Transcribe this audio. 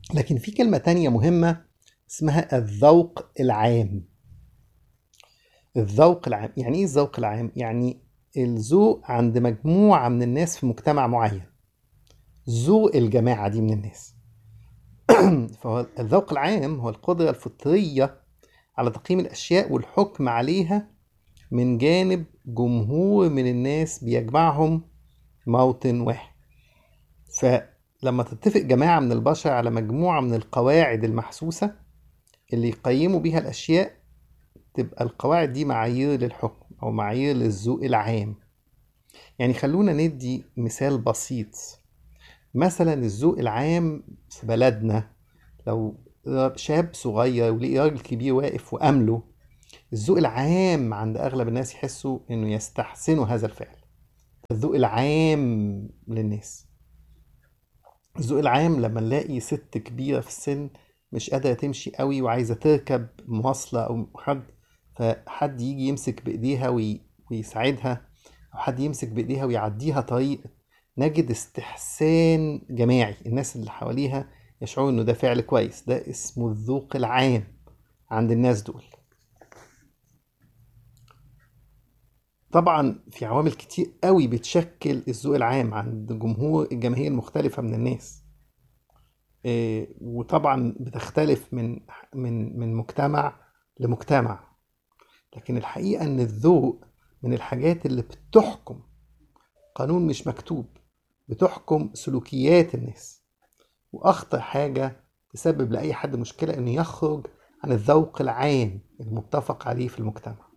لكن في كلمة تانية مهمة اسمها الذوق العام الذوق العام يعني ايه الذوق العام يعني الذوق عند مجموعة من الناس في مجتمع معين ذوق الجماعة دي من الناس فهو الذوق العام هو القدرة الفطرية على تقييم الأشياء والحكم عليها من جانب جمهور من الناس بيجمعهم موطن واحد فلما تتفق جماعة من البشر على مجموعة من القواعد المحسوسة اللي يقيموا بيها الأشياء تبقى القواعد دي معايير للحكم أو معايير للذوق العام يعني خلونا ندي مثال بسيط مثلا الذوق العام في بلدنا لو شاب صغير ولقي راجل كبير واقف وأمله الذوق العام عند أغلب الناس يحسوا إنه يستحسنوا هذا الفعل الذوق العام للناس الذوق العام لما نلاقي ست كبيرة في السن مش قادرة تمشي قوي وعايزة تركب مواصلة أو حد فحد يجي يمسك بإيديها وي... ويساعدها أو حد يمسك بإيديها ويعديها طريق نجد استحسان جماعي الناس اللي حواليها يشعروا إنه ده فعل كويس ده اسمه الذوق العام عند الناس دول طبعا في عوامل كتير قوي بتشكل الذوق العام عند جمهور الجماهير المختلفة من الناس إيه، وطبعا بتختلف من من من مجتمع لمجتمع لكن الحقيقة ان الذوق من الحاجات اللي بتحكم قانون مش مكتوب بتحكم سلوكيات الناس واخطر حاجة تسبب لأي حد مشكلة انه يخرج عن الذوق العام المتفق عليه في المجتمع